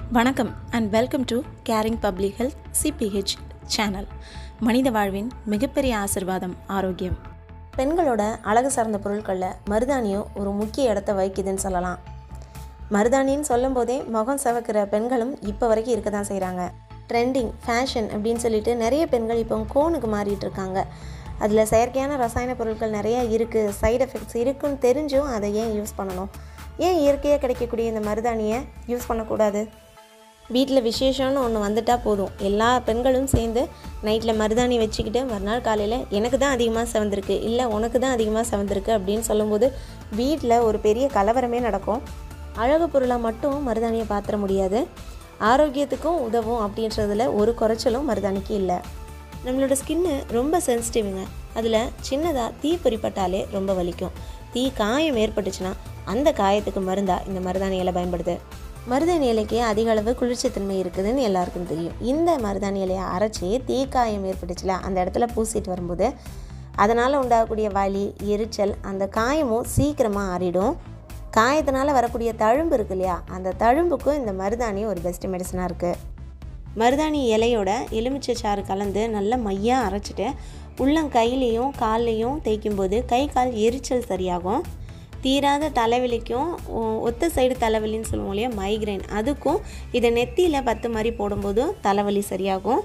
வணக்கம் and welcome to caring public health CPH channel மனித வாழ்வின் மிகப்பெரிய ஆசிர்வாதம் ஆரோக்கியம் பெண்களோட அழகு சார்ந்த பொருட்களில் மருதாணியும் ஒரு முக்கிய இடத்த வகிக்குதுன்னு சொல்லலாம் மருதாணின்னு சொல்லும்போதே முகம் சவக்கிற பெண்களும் இப்போ வரைக்கும் இருக்க தான் செய்கிறாங்க ட்ரெண்டிங் ஃபேஷன் அப்படின்னு சொல்லிட்டு நிறைய பெண்கள் இப்போ கோனுக்கு மாறிட்டு இருக்காங்க அதில் செயற்கையான ரசாயன பொருட்கள் நிறையா இருக்குது சைடு எஃபெக்ட்ஸ் இருக்குன்னு தெரிஞ்சும் அதை ஏன் யூஸ் பண்ணணும் ஏன் இயற்கையாக கிடைக்கக்கூடிய இந்த மருதாணியை யூஸ் பண்ணக்கூடாது வீட்டில் விசேஷம்னு ஒன்று வந்துட்டால் போதும் எல்லா பெண்களும் சேர்ந்து நைட்டில் மருதாணி வச்சுக்கிட்டு மறுநாள் காலையில் எனக்கு தான் அதிகமாக செவந்திருக்கு இல்லை உனக்கு தான் அதிகமாக செவந்திருக்கு அப்படின்னு சொல்லும்போது வீட்டில் ஒரு பெரிய கலவரமே நடக்கும் அழகு பொருளை மட்டும் மருதாணியை பாத்திர முடியாது ஆரோக்கியத்துக்கும் உதவும் அப்படின்றதுல ஒரு குறைச்சலும் மருதாணிக்கு இல்லை நம்மளோட ஸ்கின்னு ரொம்ப சென்சிட்டிவ்ங்க அதில் சின்னதாக தீ பொறிப்பட்டாலே ரொம்ப வலிக்கும் தீ காயம் ஏற்பட்டுச்சுன்னா அந்த காயத்துக்கு மருந்தாக இந்த மருதாணி இலை பயன்படுது மருதாணி இலைக்கு அதிக அளவு குளிர்ச்சித்தன்மை இருக்குதுன்னு எல்லாருக்கும் தெரியும் இந்த மருதாணி இலையை அரைச்சி தீக்காயம் ஏற்பட்டுச்சுல அந்த இடத்துல பூசிட்டு வரும்போது அதனால் உண்டாகக்கூடிய வலி எரிச்சல் அந்த காயமும் சீக்கிரமாக ஆறிடும் காயத்தினால வரக்கூடிய தழும்பு இருக்கு இல்லையா அந்த தழும்புக்கும் இந்த மருதாணி ஒரு பெஸ்ட் மெடிசனாக இருக்குது மருதாணி இலையோட எலுமிச்சை சாறு கலந்து நல்லா மையாக அரைச்சிட்டு உள்ளங்கையிலையும் கால்லையும் தேய்க்கும்போது கை கால் எரிச்சல் சரியாகும் தீராத தலைவலிக்கும் ஒ- ஒத்த சைடு தலைவலின்னு சொல்லுவோம் இல்லையா மைக்ரைன் அதுக்கும் இதை நெத்தியில் பத்து மாதிரி போடும்போது தலைவலி சரியாகும்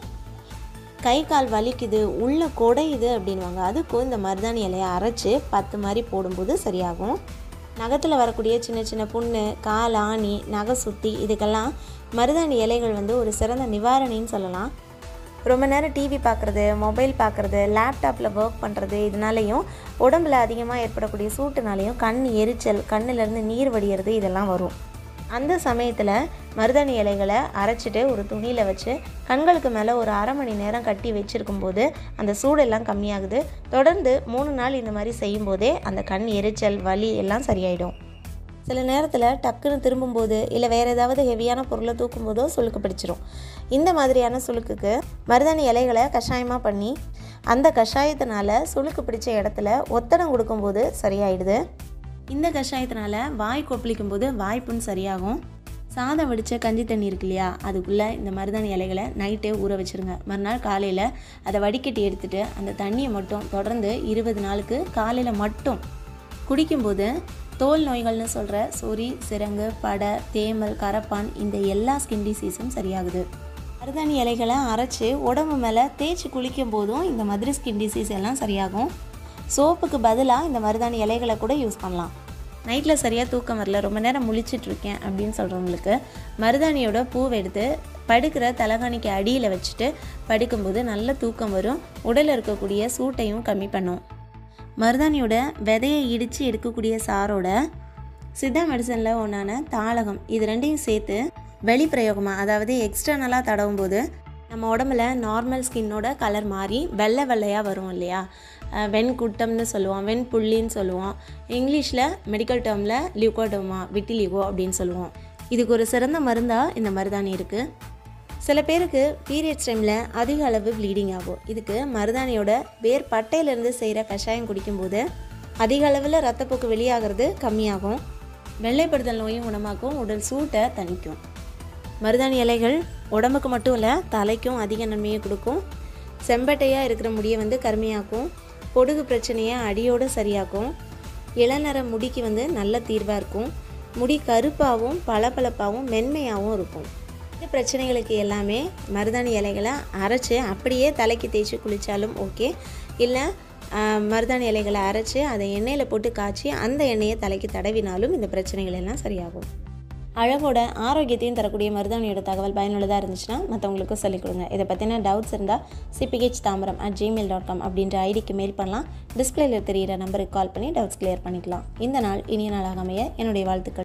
கை கால் வலிக்குது உள்ள குடையுது அப்படின்வாங்க அதுக்கும் இந்த மருதாணி இலையை அரைச்சி பத்து மாதிரி போடும்போது சரியாகும் நகத்தில் வரக்கூடிய சின்ன சின்ன புண்ணு கால் ஆணி நகை சுத்தி இதுக்கெல்லாம் மருதாணி இலைகள் வந்து ஒரு சிறந்த நிவாரணின்னு சொல்லலாம் ரொம்ப நேரம் டிவி பார்க்குறது மொபைல் பார்க்குறது லேப்டாப்பில் ஒர்க் பண்ணுறது இதனாலையும் உடம்புல அதிகமாக ஏற்படக்கூடிய சூட்டுனாலையும் கண் எரிச்சல் கண்ணிலேருந்து நீர் வடிகிறது இதெல்லாம் வரும் அந்த சமயத்தில் மருதாணி இலைகளை அரைச்சிட்டு ஒரு துணியில் வச்சு கண்களுக்கு மேலே ஒரு அரை மணி நேரம் கட்டி வச்சிருக்கும் போது அந்த சூடெல்லாம் கம்மியாகுது தொடர்ந்து மூணு நாள் இந்த மாதிரி செய்யும்போதே அந்த கண் எரிச்சல் வலி எல்லாம் சரியாயிடும் சில நேரத்தில் டக்குன்னு திரும்பும்போது இல்லை வேறு ஏதாவது ஹெவியான பொருளை தூக்கும்போதோ சுளுக்கு பிடிச்சிரும் இந்த மாதிரியான சுளுக்குக்கு மருதாணி இலைகளை கஷாயமாக பண்ணி அந்த கஷாயத்தினால சுளுக்கு பிடிச்ச இடத்துல ஒத்தடம் கொடுக்கும்போது சரியாயிடுது இந்த கஷாயத்தினால வாய் கொப்பளிக்கும் போது வாய்ப்புண் சரியாகும் சாதம் வடித்த கஞ்சி தண்ணி இருக்கு இல்லையா அதுக்குள்ளே இந்த மருதாணி இலைகளை நைட்டே ஊற வச்சுருங்க மறுநாள் காலையில் அதை வடிகட்டி எடுத்துட்டு அந்த தண்ணியை மட்டும் தொடர்ந்து இருபது நாளுக்கு காலையில் மட்டும் குடிக்கும்போது தோல் நோய்கள்னு சொல்கிற சொறி சிரங்கு படை தேமல் கரப்பான் இந்த எல்லா ஸ்கின் டிசீஸும் சரியாகுது மருதாணி இலைகளை அரைச்சி உடம்பு மேலே தேய்ச்சி குளிக்கும் போதும் இந்த மாதிரி ஸ்கின் டிசீஸ் எல்லாம் சரியாகும் சோப்புக்கு பதிலாக இந்த மருதாணி இலைகளை கூட யூஸ் பண்ணலாம் நைட்டில் சரியாக தூக்கம் வரல ரொம்ப நேரம் முழிச்சிட்டு இருக்கேன் அப்படின்னு சொல்கிறவங்களுக்கு மருதாணியோட பூவை எடுத்து படுக்கிற தலகாணிக்கு அடியில் வச்சுட்டு படுக்கும்போது நல்ல தூக்கம் வரும் உடலில் இருக்கக்கூடிய சூட்டையும் கம்மி பண்ணும் மருதாணியோட விதையை இடித்து எடுக்கக்கூடிய சாரோட சித்தா மெடிசனில் ஒன்றான தாளகம் இது ரெண்டையும் சேர்த்து வெளிப்பிரயோகமாக அதாவது எக்ஸ்டர்னலாக தடவும் போது நம்ம உடம்புல நார்மல் ஸ்கின்னோட கலர் மாறி வெள்ளை வெள்ளையாக வரும் இல்லையா அஹ் வெண்குட்டம்னு சொல்லுவோம் வெண்புள்ளின்னு சொல்லுவோம் இங்கிலீஷில் மெடிக்கல் டேர்மில் லியூகோடோமா விட்டிலிகோ அப்படின்னு சொல்லுவோம் இதுக்கு ஒரு சிறந்த மருந்தாக இந்த மருதாணி இருக்குது சில பேருக்கு பீரியட்ஸ் டைமில் அதிக அளவு ப்ளீடிங் ஆகும் இதுக்கு மருதாணியோட வேர் பட்டையிலேருந்து செய்கிற கஷாயம் குடிக்கும்போது அதிக அளவில் ரத்தப்போக்கு வெளியாகிறது கம்மியாகும் வெள்ளைப்படுதல் நோயும் குணமாக்கும் உடல் சூட்டை தணிக்கும் மருதாணி இலைகள் உடம்புக்கு மட்டும் இல்லை தலைக்கும் அதிக நன்மையை கொடுக்கும் செம்பட்டையாக இருக்கிற முடியை வந்து கருமையாக்கும் பொடுகு பிரச்சனையை அடியோடு சரியாக்கும் இளநர முடிக்கு வந்து நல்ல தீர்வாக இருக்கும் முடி கருப்பாகவும் பளபளப்பாகவும் மென்மையாகவும் இருக்கும் இந்த பிரச்சனைகளுக்கு எல்லாமே மருதாணி இலைகளை அரைச்சி அப்படியே தலைக்கு தேய்ச்சி குளித்தாலும் ஓகே இல்லை ஆஹ், மருதாணி இலைகளை அரைச்சி அதை எண்ணெயில் போட்டு காய்ச்சி அந்த எண்ணெயை தலைக்கு தடவினாலும் இந்த பிரச்சனைகள் எல்லாம் சரியாகும் அழகோட ஆரோக்கியத்தையும் தரக்கூடிய மருதாணியோட தகவல் பயனுள்ளதாக இருந்துச்சுன்னா மற்றவங்களுக்கும் சொல்லிக் கொடுங்க இதை பற்றின டவுட்ஸ் இருந்தால் CPH Tambaram at Gmail dot com அப்படின்ற ஐடிக்கு மெயில் பண்ணலாம் டிஸ்பிளேல தெரிகிற நம்பருக்கு கால் பண்ணி டவுட்ஸ் கிளியர் பண்ணிக்கலாம் இந்த நாள் இனிய நாளாக அமைய என்னுடைய வாழ்த்துக்கள்